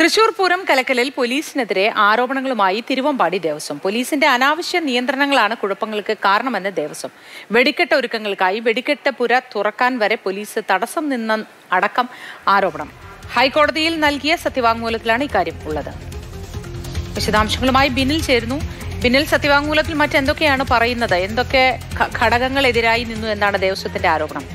തൃശൂർ പൂരം കലക്കലിൽ പോലീസിനെതിരെ ആരോപണങ്ങളുമായി തിരുവമ്പാടി ദേവസ്വം പോലീസിന്റെ അനാവശ്യ നിയന്ത്രണങ്ങളാണ് കുഴപ്പങ്ങൾക്ക് കാരണമെന്ന് ദേവസ്വം വെടിക്കെട്ട് ഒരുക്കങ്ങൾക്കായി വെടിക്കെട്ട് പുര തുറക്കാൻ വരെ പോലീസ് തടസ്സം നിന്ന അടക്കം ആരോപണം ഹൈക്കോടതിയിൽ നൽകിയ സത്യവാങ്മൂലത്തിലാണ് ഇക്കാര്യം ഉള്ളത് വിശദാംശങ്ങളുമായി ബിനിൽ ചേരുന്നു ബിനിൽ സത്യവാങ്മൂലത്തിൽ മറ്റെന്തൊക്കെയാണ് പറയുന്നത് എന്തൊക്കെ ഘ- ഘടകങ്ങൾ എതിരായി നിന്നു എന്നാണ് ദേവസ്വത്തിന്റെ ആരോപണം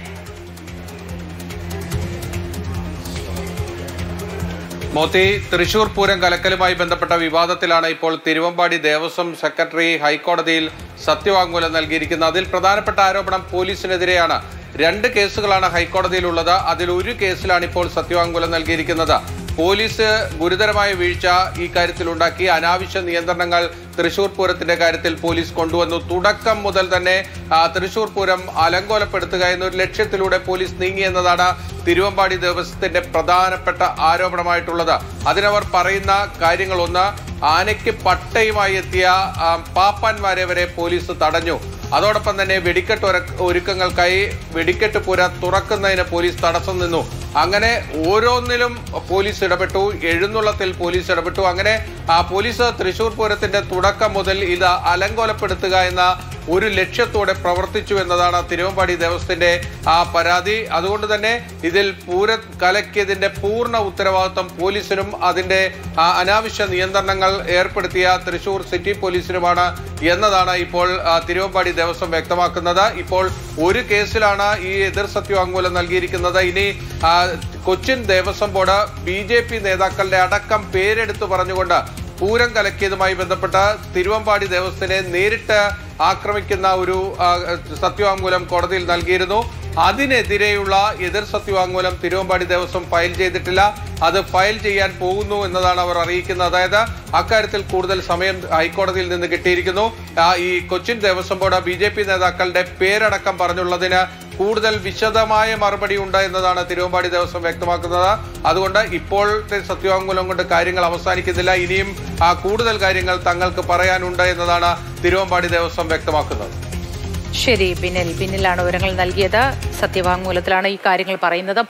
മോത്തി തൃശൂർ പൂരം കലക്കലുമായി ബന്ധപ്പെട്ട വിവാദത്തിലാണ് ഇപ്പോൾ തിരുവമ്പാടി ദേവസ്വം സെക്രട്ടറി ഹൈക്കോടതിയിൽ സത്യവാങ്മൂലം നൽകിയിരിക്കുന്നത് അതിൽ പ്രധാനപ്പെട്ട ആരോപണം പോലീസിനെതിരെയാണ് രണ്ട് കേസുകളാണ് ഹൈക്കോടതിയിലുള്ളത് അതിൽ ഒരു കേസിലാണ് ഇപ്പോൾ സത്യവാങ്മൂലം നൽകിയിരിക്കുന്നത് പോലീസ് ഗുരുതരമായ വീഴ്ച ഈ കാര്യത്തിൽ ഉണ്ടാക്കി അനാവശ്യ നിയന്ത്രണങ്ങൾ തൃശൂർ പൂരത്തിന്റെ കാര്യത്തിൽ പോലീസ് കൊണ്ടുവന്നു തുടക്കം മുതൽ തന്നെ ആ, തൃശൂർ പൂരം അലങ്കോലപ്പെടുത്തുക എന്നൊരു ലക്ഷ്യത്തിലൂടെ പോലീസ് നീങ്ങി എന്നതാണ് തിരുവമ്പാടി ദേവസ്വത്തിന്റെ പ്രധാനപ്പെട്ട ആരോപണമായിട്ടുള്ളത് അതിനവർ പറയുന്ന കാര്യങ്ങൾ ഒന്ന് ആനയ്ക്ക് പട്ടയുമായി എത്തിയ ആ, പാപ്പാന്മാരെ വരെ പോലീസ് തടഞ്ഞു അതോടൊപ്പം തന്നെ വെടിക്കെട്ട് ഒരുക്ക- ഒരുക്കങ്ങൾക്കായി വെടിക്കെട്ട് പുര തുറക്കുന്നതിന് പോലീസ് തടസ്സം നിന്നു അങ്ങനെ ഓരോന്നിലും പോലീസ് ഇടപെട്ടു എഴുന്നള്ളത്തിൽ പോലീസ് ഇടപെട്ടു അങ്ങനെ ആ പോലീസ് തൃശൂർ പൂരത്തിന്റെ തുടക്കം മുതൽ ഇത് അലങ്കോലപ്പെടുത്തുക എന്ന ഒരു ലക്ഷ്യത്തോടെ പ്രവർത്തിച്ചു എന്നതാണ് തിരുവമ്പാടി ദേവസ്വത്തിന്റെ ആ പരാതി അതുകൊണ്ട് തന്നെ ഇതിൽ പൂര കലക്കിയതിന്റെ പൂർണ്ണ ഉത്തരവാദിത്വം പോലീസിനും അതിന്റെ ആ, അനാവശ്യ നിയന്ത്രണങ്ങൾ ഏർപ്പെടുത്തിയ തൃശൂർ സിറ്റി പോലീസിനുമാണ് എന്നതാണ് ഇപ്പോൾ ആ, തിരുവമ്പാടി ദേവസ്വം വ്യക്തമാക്കുന്നത് ഇപ്പോൾ ഒരു കേസിലാണ് ഈ എതിർ സത്യവാങ്മൂലം നൽകിയിരിക്കുന്നത് ഇനി ആ, Cochin Devaswom board B J P നേതാക്കളുടെ അടക്കം പേരെടുത്തു പറഞ്ഞുകൊണ്ട് പൂരം കലക്കിയതുമായി ബന്ധപ്പെട്ട് തിരുവമ്പാടി ദേവസ്ഥനെ നേരിട്ട് ആക്രമിക്കുന്ന ഒരു ആ, സത്യവാങ്മൂലം കോടതിയിൽ നൽകിയിരുന്നു അതിനെതിരെയുള്ള എതിർ സത്യവാങ്മൂലം തിരുവമ്പാടി ദേവസ്വം ഫയൽ ചെയ്തിട്ടില്ല അത് ഫയൽ ചെയ്യാൻ പോകുന്നു എന്നതാണ് അവർ അറിയിക്കുന്നത് അതായത് അക്കാര്യത്തിൽ കൂടുതൽ സമയം ഹൈക്കോടതിയിൽ നിന്ന് കിട്ടിയിരിക്കുന്നു ആ, ഈ Cochin Devaswom board B J P നേതാക്കളുടെ പേരടക്കം പറഞ്ഞുള്ളതിന് കൂടുതൽ വിശദമായ മറുപടി ഉണ്ട് എന്നതാണ് തിരുവമ്പാടി ദേവസ്വം വ്യക്തമാക്കുന്നത് അതുകൊണ്ട് ഇപ്പോഴത്തെ സത്യവാങ്മൂലം കൊണ്ട് കാര്യങ്ങൾ അവസാനിക്കുന്നില്ല ഇനിയും ആ കൂടുതൽ കാര്യങ്ങൾ തങ്ങൾക്ക് പറയാനുണ്ട് എന്നതാണ് തിരുവമ്പാടി ദേവസ്വം വ്യക്തമാക്കുന്നത് ശരി ബിനിൽ ബിനിലാണ് വിവരങ്ങൾ നൽകിയത് സത്യവാങ്മൂലത്തിലാണ് ഈ കാര്യങ്ങൾ പറയുന്നത്